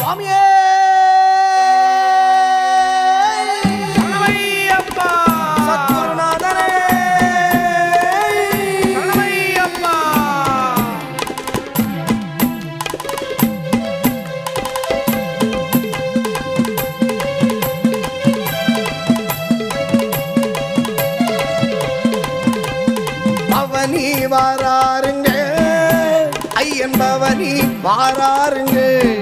சுவாமியே சரணமையப்பா சத்குருநாதனே சரணமையப்பா பவனி வாராருங்க ஐயன் பவனி வாராருங்க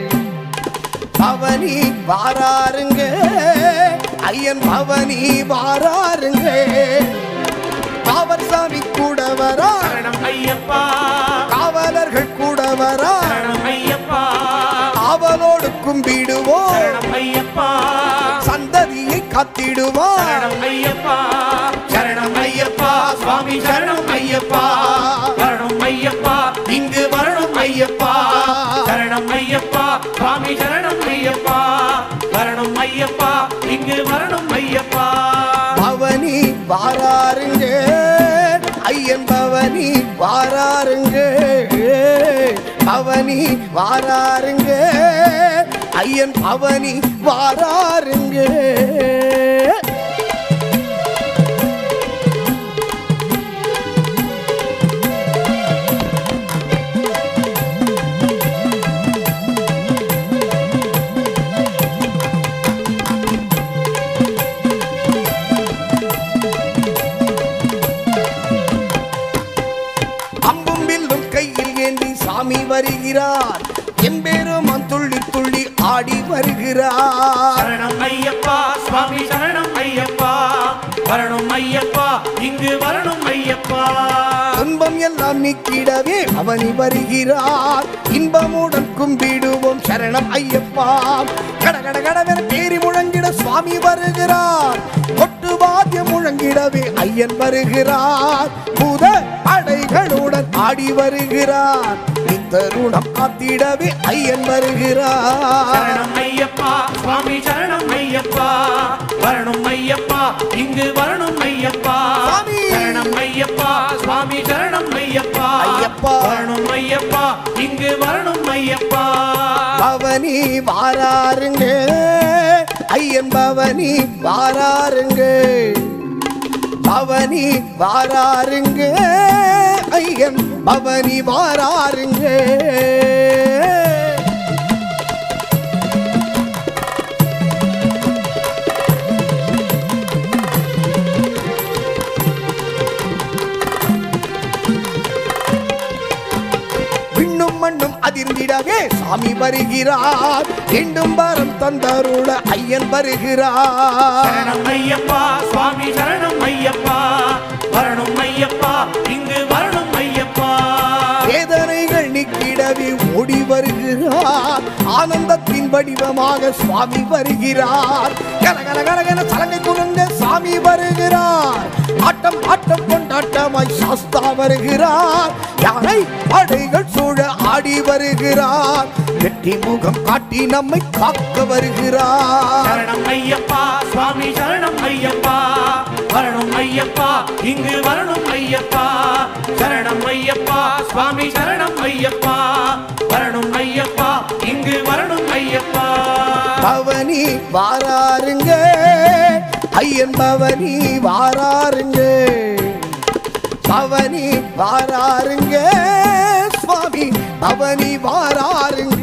பவனி வாராருங்க ஐயன் பவனி வாராருங்க காவல் சாமி கூட வரா சரணம் ஐயப்பா காவலர்கள் கூட வரா சரணம் ஐயப்பா காவலோடு கும்பிடுவோம் சரணம் ஐயப்பா சந்ததியை காத்திடுவோம் சரணம் ஐயப்பா சரணம் ஐயப்பா சுவாமி சரணம் ஐயப்பா வரணும் ஐயப்பா இங்கு வரணும் ஐயப்பா சரணம் ஐயப்பா சுவாமி சரணம் ஐயப்பா வரணும் ஐயப்பா இங்கு வரணும் ஐயப்பா பவனி வாராருங்க ஐயன் பவனி வாராருங்க பவனி வாராருங்க ஐயன் பவனி வாராருங்க அம்பும் வில்லும் கையில் ஏந்தி சாமி வருகிறார் எம்பெருமான் துள்ளி துள்ளி ஆடி வருகிறார் சரணம் ஐயப்பா சுவாமி சரணம் ஐயப்பா வரணும் ஐயப்பா இங்கு வரணும் ஐயப்பா துன்பம் எல்லாம் நீக்கிடவே அவனி வருகிறார் இன்பமுடன் கும்பிடுவோம் சரணம் ஐயப்பா கட கட கடவென பேரி முழங்கிட சுவாமி வருகிறார் கொட்டு வாத்தியம் முழங்கிடவே ஐயன் வருகிறார் பூத படைகளுடன் ஆடி வருகிறார் இத்தருணம் காத்திடவே ஐயன் வருகிறார் சரணம் ஐயப்பா சுவாமி சரணம் ஐயப்பா வரணும் ஐயப்பா இங்கு வரணும் ஐயப்பா சுவாமி. சரணம் ஐயப்பா சுவாமி சரணம் ஐயப்பா ஐயப்பா. வரணும் ஐயப்பா இங்கு வரணும் ஐயப்பா பவனி வாராருங்க ஐயன் பவனி வாராருங்க பவனி வாராருங்க ஐயன் பவனி வாராருங்க விண்ணும் மண்ணும் அதிர்ந்திடவே சாமி வருகிறார் எண்டும் வரம் தந்தருள ஐயன் வருகிறார் சரணம் ஐயப்பா சுவாமி சரணம் ஐயப்பா வரணும் ஐயப்பா இங்கு வரணும் ஐயப்பா வேதனைகள் நீக்கிடவே ஓடி வருகிறார் ஆனந்தத்தின் வடிவமாக சுவாமி வருகிறார் கனகன கனகன சலங்கை குலுங்க சாமி வருகிறார் ஆட்டம் ஆட்டம் கொண்டாட்டமாய் சாஸ்தா வருகிறார் யானை படைகள் சூழ ஆடி வருகிறார் வெற்றி முகம் காட்டி நம்மை காக்க வருகிறார் சரணம் ஐயப்பா சுவாமி சரணம் ஐயப்பா வரணும் ஐயப்பா இங்கு வரணும் ஐயப்பா சரணம் ஐயப்பா சுவாமி சரணம் ஐயப்பா வரணும் ஐயப்பா இங்கு வரணும் ஐயப்பா பவனி வாராருங்க ஐயன் பவனி வாராருங்க பவனி வாராருங்க சுவாமி பவனி வாராருங்க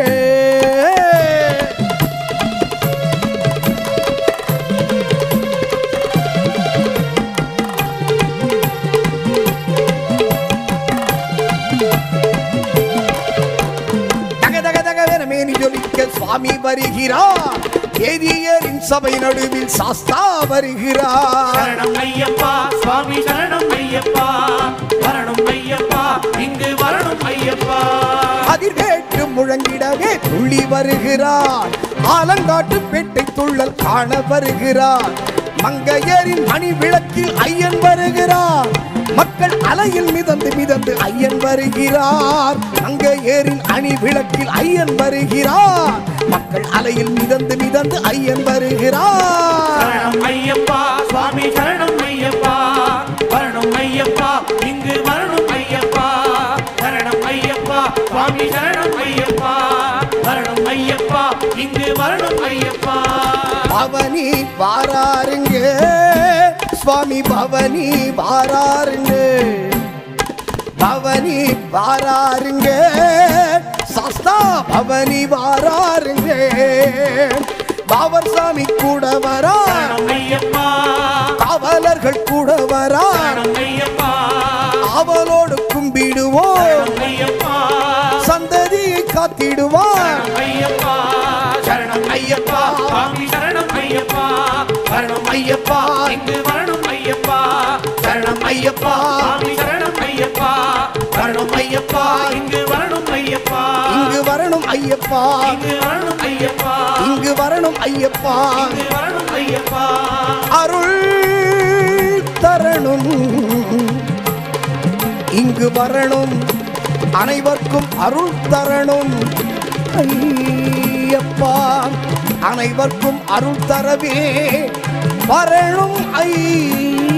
தக தக தகவென மேனி ஜொலிக்க சுவாமி வருகிறார் வேதியரின் சபை நடுவில் சாஸ்தா வருகிறார் சரணம் ஐயப்பா சுவாமி சரணம் ஐயப்பா வரணும் ஐயப்பா இங்கு வரணும் ஐயப்பா அதிர்வேட்டு முழங்கிடவே துள்ளி வருகிறார் ஆலங்காட்டு பேட்டை துள்ளல் காண வருகிறார் மங்கையரின் மணி விளக்கில் ஐயன் வருகிறார் மக்கள் அலையில் மிதந்து மிதந்து ஐயன் வருகிறார் மங்கையரின் அணி விளக்கில் ஐயன் வருகிறார் மக்கள் அலையில் மிதந்து மிதந்து ஐயன் வருகிறார் சரணம் ஐயப்பா சுவாமி சரணம் ஐயப்பா வரணும் ஐயப்பா இங்கு வரணும் ஐயப்பா சரணம் ஐயப்பா சுவாமி சரணம் ஐயப்பா வரணும் ஐயப்பா இங்கு வரணும் ஐயப்பா பவனி வாராருங்க சுவாமி பவனி வாராருங்க பவனி வாராருங்க சஸ்தா பவனி வாராருங்க பாவர் சாமி கூட வரா சரணம் ஐயப்பா காவலர்கள் கூட வரா சரணம் ஐயப்பா அவளோடு கும்பிடுவோம் சரணம் ஐயப்பா சந்ததியை காத்திடுவார் சரணம் ஐயப்பா சரணம் ஐயப்பா சுவாமி சரணம் ஐயப்பா வரணும் ஐயப்பா இங்கு வரணும் ஐயப்பா சரணம் ஐயப்பா சுவாமி சரணம் ஐயப்பா வரணும் ஐயப்பா இங்கு வரணும் ஐயப்பா இங்கு வரணும் ஐயப்பா இங்கு வரணும் ஐயப்பா இங்கு வரணும் ஐயப்பா இங்கு வரணும் ஐயப்பா அருள் தரணும் இங்கு வரணும் அனைவர்க்கும் அருள் தரணும் ஐயப்பா அனைவர்க்கும் அருள் தரவே வரணும் ஐ